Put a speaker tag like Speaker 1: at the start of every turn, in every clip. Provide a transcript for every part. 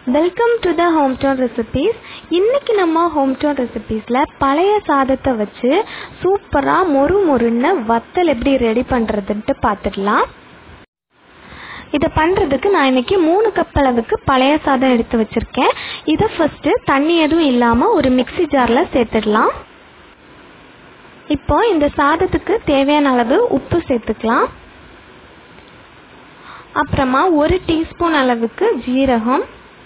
Speaker 1: welcome to the home town recipes இன்னைக்கு நம்ம home town ரெசிபீஸில் பழைய சாதத்தை வச்சு சூப்பராக மொறு மொறுன்னு வத்தல் எப்படி ரெடி பண்ணுறதுன்ட்டு பார்த்துடலாம் இதை பண்ணுறதுக்கு நான் இன்னைக்கு மூணு கப் அளவுக்கு பழைய சாதம் எடுத்து வச்சுருக்கேன் இதை ஃபஸ்ட்டு தண்ணி எதுவும் இல்லாமல் ஒரு மிக்ஸி ஜாரில் சேர்த்துடலாம் இப்போ இந்த சாதத்துக்கு தேவையான அளவு உப்பு சேர்த்துக்கலாம் அப்புறமா ஒரு டீஸ்பூன் அளவுக்கு ஜீரகம்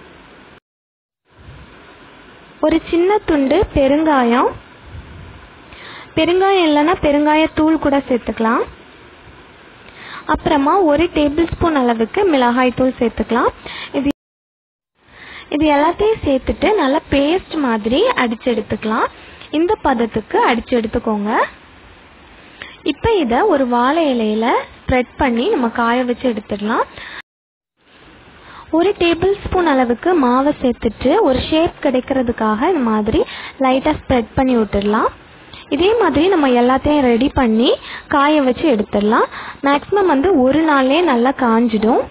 Speaker 1: ஒரு சின்ன துண்டு பெருங்காயம் பெருங்காயம் இல்லைன்னா பெருங்காயத்தூள் கூட சேர்த்துக்கலாம் அப்புறமா ஒரு டேபிள் ஸ்பூன் அளவுக்கு மிளகாய் தூள் சேர்த்துக்கலாம் இது இது எல்லாத்தையும் சேர்த்துட்டு நல்லா பேஸ்ட் மாதிரி அடிச்சு எடுத்துக்கலாம் இந்த பதத்துக்கு அடிச்சு எடுத்துக்கோங்க இப்போ இதை ஒரு வாழை இலையில ஸ்ப்ரெட் பண்ணி நம்ம காய வச்சு எடுத்துடலாம் ஒரு டேபிள் ஸ்பூன் அளவுக்கு மாவை சேர்த்துட்டு ஒரு ஷேப் கிடைக்கிறதுக்காக இந்த மாதிரி லைட்டாக ஸ்ப்ரெட் பண்ணி விட்டுடலாம் இதே மாதிரி நம்ம எல்லாத்தையும் ரெடி பண்ணி காய வச்சு எடுத்துடலாம் மேக்ஸிமம் வந்து ஒரு நாள்லேயே நல்லா காஞ்சிடும்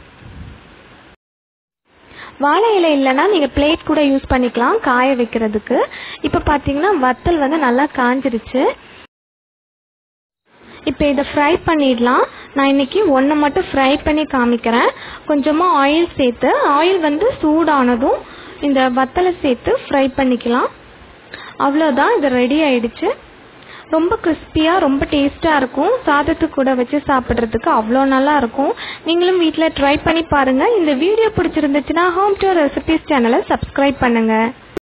Speaker 1: வாழை இலை இல்லைன்னா நீங்கள் பிளேட் கூட யூஸ் பண்ணிக்கலாம் காய வைக்கிறதுக்கு இப்போ பார்த்தீங்கன்னா வத்தல் வந்து நல்லா காஞ்சிருச்சு இப்போ இதை ஃப்ரை பண்ணிடலாம் நான் இன்னைக்கு ஒன்று மட்டும் ஃப்ரை பண்ணி காமிக்கிறேன் கொஞ்சமாக ஆயில் சேர்த்து ஆயில் வந்து சூடானதும் இந்த வத்தலை சேர்த்து ஃப்ரை பண்ணிக்கலாம் அவ்வளோதான் இது ரெடி ஆயிடுச்சு ரொம்ப கிறிஸ்பியாக ரொம்ப டேஸ்ட்டாக இருக்கும் சாதத்து கூட வச்சு சாப்பிட்றதுக்கு அவ்வளோ நல்லா இருக்கும் நீங்களும் வீட்டில் ட்ரை பண்ணி பாருங்கள் இந்த வீடியோ பிடிச்சிருந்துச்சுன்னா ஹோம் டூர் ரெசிபிஸ் சேனலை சப்ஸ்கிரைப் பண்ணுங்கள்